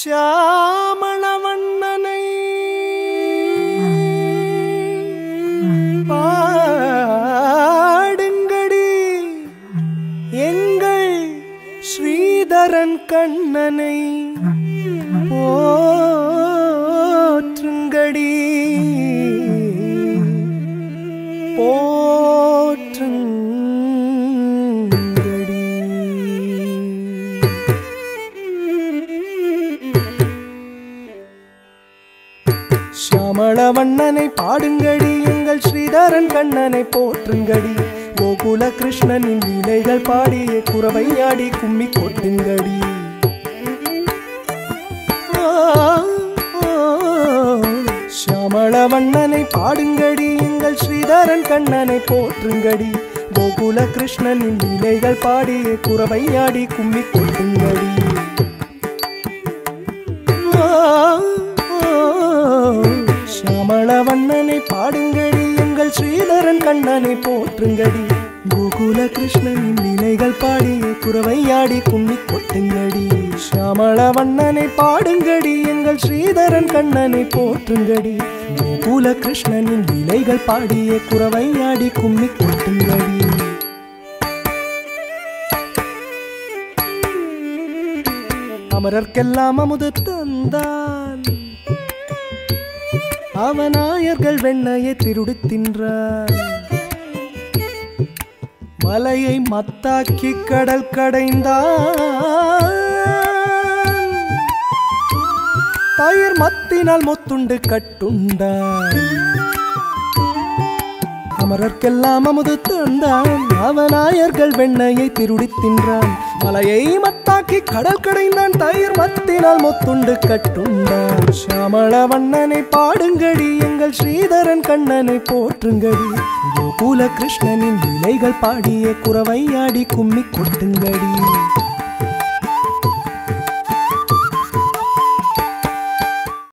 ஷியாமளவண்ணனை பாடுங்கடி எங்கள் ஸ்ரீதரன் கண்ணனை போற்றுங்கடி போற்றுங்கடி ஷியாமளவண்ணனை பாடுங்கடி எங்கள் ஸ்ரீதரன் கண்ணனை போற்றுங்கடி கோகுல கிருஷ்ணனின் லீலைகள் பாடிய குறவை ஆடி கும்மி கொட்டுங்கடி ஷியாமளவண்ணனை பாடுங்கடி எங்கள் ஸ்ரீதரன் கண்ணனை போற்றுங்கடி கோகுல கிருஷ்ணனின் லீலைகள் பாடிய குறவை ஆடி கும்மி கொட்டுங்கடி ஷியாமளவண்ணனை பாடுங்கடி எங்கள் ஸ்ரீதரன் கண்ணனை போற்றுங்கடி கோகுல கிருஷ்ணனின் நிலைகள் பாடிய குறவையாடி கும்மி கொட்டுங்கடி ஷியாமளவண்ணனை பாடுங்கடி எங்கள் ஸ்ரீதரன் கண்ணனை போற்றுங்கடி கோகுல கிருஷ்ணனின் நிலைகள் பாடிய குறவையாடி கும்மி கொட்டுங்கடி அமரர்க்கெல்லாம் அமுது தந்தான் அவனாயர்கள் வெண்ணையை திருடி தின்றான் மலையை மத்தாக்கி கடல் கடைந்தான் தயிர் மத்தினால் முத்துண்டு கட்டுண்டான் அமரர்க்கெல்லாம் அமுது தந்தான் அவனாயர்கள் வெண்ணையை திருடி தின்றான் மலையை மத்தாக்கி கடல் கடைந்தான் தயிர் மத்தினால் முத்துண்டு கட்டுண்டான் ஷியாமள வண்ணனை பாடுங்கடி எங்கள் ஸ்ரீதரன் கண்ணனை போற்றுங்கடி கோகுல கிருஷ்ணனின் விலைகள் பாடிய குறவையாடி கும்மி கொட்டுங்கடி